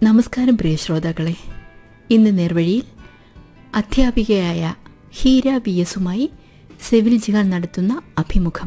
നമസ്കാരം പ്രിയ ശ്രോതാക്കളെ ഇന്ന് നേർവഴിയിൽ അധ്യാപികയായ ഹീര വി എസുമായി സെവിൽ ജിഹാൻ നടത്തുന്ന അഭിമുഖം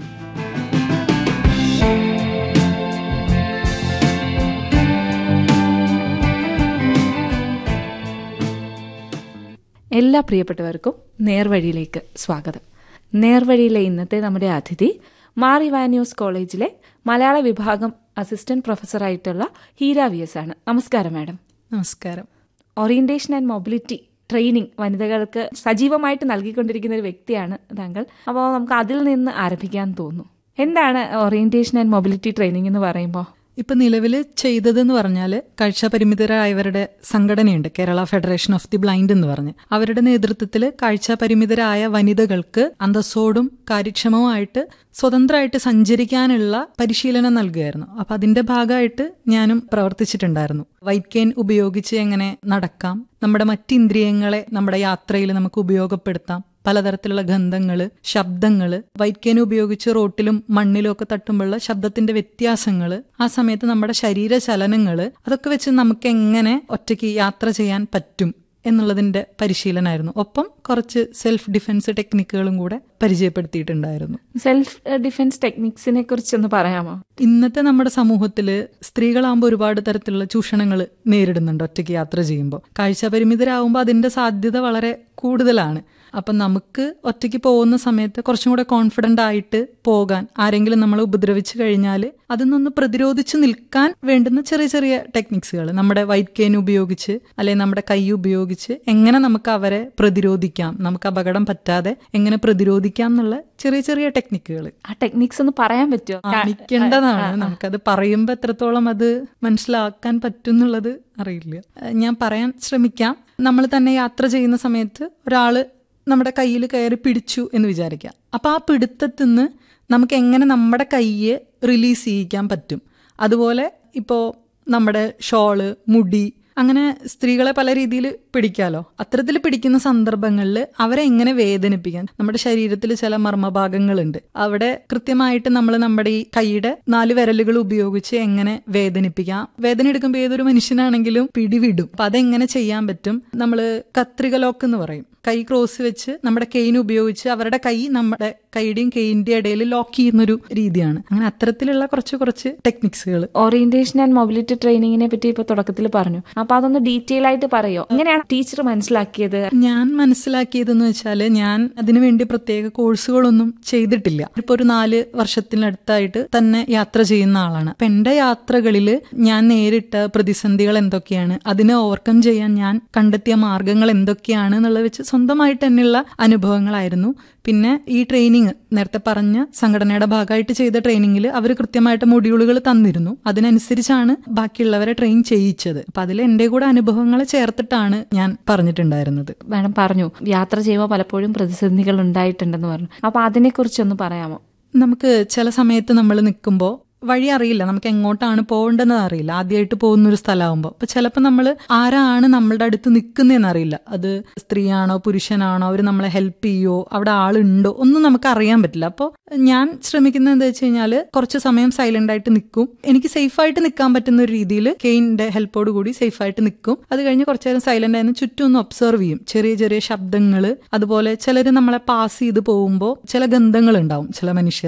എല്ലാ പ്രിയപ്പെട്ടവർക്കും നേർവഴിയിലേക്ക് സ്വാഗതം നേർവഴിയിലെ ഇന്നത്തെ നമ്മുടെ അതിഥി മാറി വാന്യൂസ് കോളേജിലെ മലയാള വിഭാഗം അസിസ്റ്റന്റ് പ്രൊഫസറായിട്ടുള്ള ഹീര വി എസ് ആണ് നമസ്കാരം മാഡം നമസ്കാരം ഓറിയന്റേഷൻ ആൻഡ് മൊബിലിറ്റി ട്രെയിനിങ് വനിതകൾക്ക് സജീവമായിട്ട് നൽകിക്കൊണ്ടിരിക്കുന്ന ഒരു വ്യക്തിയാണ് താങ്കൾ അപ്പോൾ നമുക്ക് അതിൽ നിന്ന് ആരംഭിക്കാൻ തോന്നുന്നു എന്താണ് ഓറിയന്റേഷൻ ആൻഡ് മൊബിലിറ്റി ട്രെയിനിങ് എന്ന് പറയുമ്പോൾ ഇപ്പൊ നിലവിൽ ചെയ്തതെന്ന് പറഞ്ഞാൽ കാഴ്ചാപരിമിതരായവരുടെ സംഘടനയുണ്ട് Kerala federation of the blind എന്ന് പറഞ്ഞ് അവരുടെ നേതൃത്വത്തിൽ കാഴ്ചാപരിമിതരായ വനിതകൾക്ക് അന്തസ്സോടും കാര്യക്ഷമവുമായിട്ട് സ്വതന്ത്രമായിട്ട് സഞ്ചരിക്കാനുള്ള പരിശീലനം നൽകുകയായിരുന്നു അപ്പൊ അതിന്റെ ഭാഗമായിട്ട് ഞാനും പ്രവർത്തിച്ചിട്ടുണ്ടായിരുന്നു വൈറ്റ് കെയിൻ ഉപയോഗിച്ച് എങ്ങനെ നടക്കാം നമ്മുടെ മറ്റ് ഇന്ദ്രിയങ്ങളെ നമ്മുടെ യാത്രയിൽ നമുക്ക് ഉപയോഗപ്പെടുത്താം പലതരത്തിലുള്ള ഗന്ധങ്ങൾ ശബ്ദങ്ങൾ വൈറ്റ്കേന ഉപയോഗിച്ച് റോട്ടിലും മണ്ണിലും ഒക്കെ തട്ടുമ്പോഴുള്ള ശബ്ദത്തിന്റെ വ്യത്യാസങ്ങൾ ആ സമയത്ത് നമ്മുടെ ശരീര ചലനങ്ങൾ അതൊക്കെ വെച്ച് നമുക്ക് എങ്ങനെ ഒറ്റയ്ക്ക് യാത്ര ചെയ്യാൻ പറ്റും എന്നുള്ളതിന്റെ പരിശീലനമായിരുന്നു ഒപ്പം കുറച്ച് സെൽഫ് ഡിഫൻസ് ടെക്നിക്കുകളും കൂടെ പരിചയപ്പെടുത്തിയിട്ടുണ്ടായിരുന്നു സെൽഫ് ഡിഫൻസ് ടെക്നിക്സിനെ കുറിച്ചൊന്ന് പറയാമോ ഇന്നത്തെ നമ്മുടെ സമൂഹത്തിൽ സ്ത്രീകളാകുമ്പോൾ ഒരുപാട് തരത്തിലുള്ള ചൂഷണങ്ങൾ നേരിടുന്നുണ്ട് ഒറ്റയ്ക്ക് യാത്ര ചെയ്യുമ്പോൾ കാഴ്ചപരിമിതരാകുമ്പോൾ അതിന്റെ സാധ്യത വളരെ കൂടുതലാണ് അപ്പം നമുക്ക് ഒറ്റയ്ക്ക് പോകുന്ന സമയത്ത് കുറച്ചും കൂടെ കോൺഫിഡൻ്റ് ആയിട്ട് പോകാൻ ആരെങ്കിലും നമ്മളെ ഉപദ്രവിച്ചു കഴിഞ്ഞാൽ അതിൽ നിന്ന് പ്രതിരോധിച്ച് നിൽക്കാൻ വേണ്ടുന്ന ചെറിയ ചെറിയ ടെക്നിക്സുകൾ നമ്മുടെ വൈറ്റ് കെയിൻ ഉപയോഗിച്ച് അല്ലെങ്കിൽ നമ്മുടെ കൈ ഉപയോഗിച്ച് എങ്ങനെ നമുക്ക് അവരെ പ്രതിരോധിക്കാം നമുക്ക് അപകടം പറ്റാതെ എങ്ങനെ പ്രതിരോധിക്കാം എന്നുള്ള ചെറിയ ചെറിയ ടെക്നിക്കുകൾ ആ ടെക്നിക്സ് ഒന്ന് പറയാൻ പറ്റുമോ കാണിക്കേണ്ടതാണ് നമുക്കത് പറയുമ്പോൾ എത്രത്തോളം അത് മനസ്സിലാക്കാൻ പറ്റും എന്നുള്ളത് അറിയില്ല ഏഹ് ഞാൻ പറയാൻ ശ്രമിക്കാം നമ്മൾ തന്നെ യാത്ര ചെയ്യുന്ന സമയത്ത് ഒരാള് നമ്മുടെ കയ്യിൽ കയറി പിടിച്ചു എന്ന് വിചാരിക്കാം അപ്പൊ ആ പിടുത്തത്തിൽ നിന്ന് നമുക്ക് എങ്ങനെ നമ്മുടെ കയ്യെ റിലീസ് ചെയ്യിക്കാൻ പറ്റും അതുപോലെ ഇപ്പോൾ നമ്മുടെ ഷോള് മുടി അങ്ങനെ സ്ത്രീകളെ പല രീതിയിൽ പിടിക്കാലോ അത്തരത്തിൽ പിടിക്കുന്ന സന്ദർഭങ്ങളിൽ അവരെ എങ്ങനെ വേദനിപ്പിക്കാൻ നമ്മുടെ ശരീരത്തിൽ ചില മർമ്മഭാഗങ്ങളുണ്ട് അവിടെ കൃത്യമായിട്ട് നമ്മൾ നമ്മുടെ ഈ കൈയുടെ നാല് വിരലുകൾ ഉപയോഗിച്ച് എങ്ങനെ വേദനിപ്പിക്കാം വേദന എടുക്കുമ്പോൾ ഏതൊരു മനുഷ്യനാണെങ്കിലും പിടിവിടും അപ്പൊ അതെങ്ങനെ ചെയ്യാൻ പറ്റും നമ്മൾ കത്രിക ലോക്ക് എന്ന് പറയും കൈ ക്രോസ് വെച്ച് നമ്മുടെ കെയിൻ ഉപയോഗിച്ച് അവരുടെ കൈ നമ്മുടെ കൈയുടെയും കെയിന്റെ ഇടയിൽ ലോക്ക് ചെയ്യുന്നൊരു രീതിയാണ് അങ്ങനെ അത്തരത്തിലുള്ള കുറച്ച് കുറച്ച് ടെക്നിക്സുകൾ ഓറിയന്റേഷൻ ആൻഡ് മൊബിലിറ്റി ട്രെയിനിങ്ങിനെ പറ്റി ഇപ്പൊ തുടക്കത്തിൽ പറഞ്ഞു അപ്പൊ അതൊന്ന് ഡീറ്റെയിൽ ആയിട്ട് പറയോ എങ്ങനെയാണ് ടീച്ചർ മനസ്സിലാക്കിയത് ഞാൻ മനസ്സിലാക്കിയതെന്ന് വെച്ചാൽ ഞാൻ അതിനുവേണ്ടി പ്രത്യേക കോഴ്സുകളൊന്നും ചെയ്തിട്ടില്ല ഇപ്പൊ ഒരു നാല് വർഷത്തിനടുത്തായിട്ട് തന്നെ യാത്ര ചെയ്യുന്ന ആളാണ് അപ്പൊ എന്റെ യാത്രകളിൽ ഞാൻ നേരിട്ട പ്രതിസന്ധികൾ എന്തൊക്കെയാണ് അതിനെ ഓവർകം ചെയ്യാൻ ഞാൻ കണ്ടെത്തിയ മാർഗങ്ങൾ എന്തൊക്കെയാണ് എന്നുള്ളത് വെച്ച് സ്വന്തമായിട്ട് തന്നെയുള്ള അനുഭവങ്ങളായിരുന്നു പിന്നെ ഈ ട്രെയിനിങ് നേരത്തെ പറഞ്ഞ സംഘടനയുടെ ഭാഗമായിട്ട് ചെയ്ത ട്രെയിനിങ്ങിൽ അവർ കൃത്യമായിട്ട് മൊഡ്യൂളുകൾ തന്നിരുന്നു അതിനനുസരിച്ചാണ് ബാക്കിയുള്ളവരെ ട്രെയിൻ ചെയ്യിച്ചത് അപ്പൊ അതിൽ എന്റെ കൂടെ അനുഭവങ്ങൾ ചേർത്തിട്ടാണ് ഞാൻ പറഞ്ഞിട്ടുണ്ടായിരുന്നത് മാഡം പറഞ്ഞു യാത്ര ചെയ്യുമ്പോൾ പലപ്പോഴും പ്രതിസന്ധികൾ ഉണ്ടായിട്ടുണ്ടെന്ന് പറഞ്ഞു അപ്പൊ അതിനെക്കുറിച്ചൊന്ന് പറയാമോ നമുക്ക് ചില സമയത്ത് നമ്മൾ നിൽക്കുമ്പോൾ വഴി അറിയില്ല നമുക്ക് എങ്ങോട്ടാണ് പോകേണ്ടതെന്ന് അറിയില്ല ആദ്യമായിട്ട് പോകുന്ന ഒരു സ്ഥലമാകുമ്പോൾ അപ്പൊ ചിലപ്പോൾ നമ്മൾ ആരാണ് നമ്മളുടെ അടുത്ത് നിൽക്കുന്നതെന്ന് അറിയില്ല അത് സ്ത്രീയാണോ പുരുഷനാണോ അവർ നമ്മളെ ഹെൽപ്പ് ചെയ്യോ അവിടെ ആളുണ്ടോ ഒന്നും നമുക്ക് അറിയാൻ പറ്റില്ല അപ്പോൾ ഞാൻ ശ്രമിക്കുന്നത് എന്താ വെച്ച് കഴിഞ്ഞാൽ കുറച്ച് സമയം സൈലന്റ് ആയിട്ട് നിൽക്കും എനിക്ക് സേഫ് ആയിട്ട് നിൽക്കാൻ പറ്റുന്ന ഒരു രീതിയിൽ കെയിൻ്റെ ഹെൽപ്പോട് കൂടി സേഫ് ആയിട്ട് നിൽക്കും അത് കഴിഞ്ഞ് കുറച്ചു നേരം സൈലന്റ് ആയിരുന്നു ചുറ്റും ഒന്ന് ഒബ്സർവ് ചെയ്യും ചെറിയ ചെറിയ ശബ്ദങ്ങൾ അതുപോലെ ചിലർ നമ്മളെ പാസ് ചെയ്ത് പോകുമ്പോൾ ചില ഗന്ധങ്ങൾ ഉണ്ടാവും ചില മനുഷ്യർ